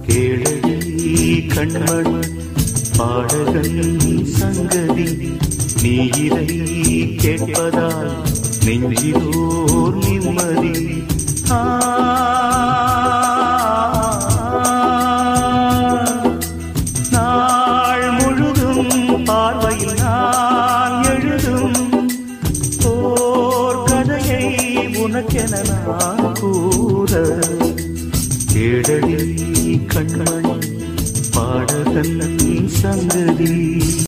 கேளடி கண்மண் பாடகன் சங்கதி நீ இதை கேட்பதால் நெஞ்சிலோர் நிம்மதி ஆ நாள் முழுதும் பார்வையில் நான் எழுதும் ஓர் கதையை உனக்கென நான் கூற கேடடி கண்மணி பாடகன் சங்கதி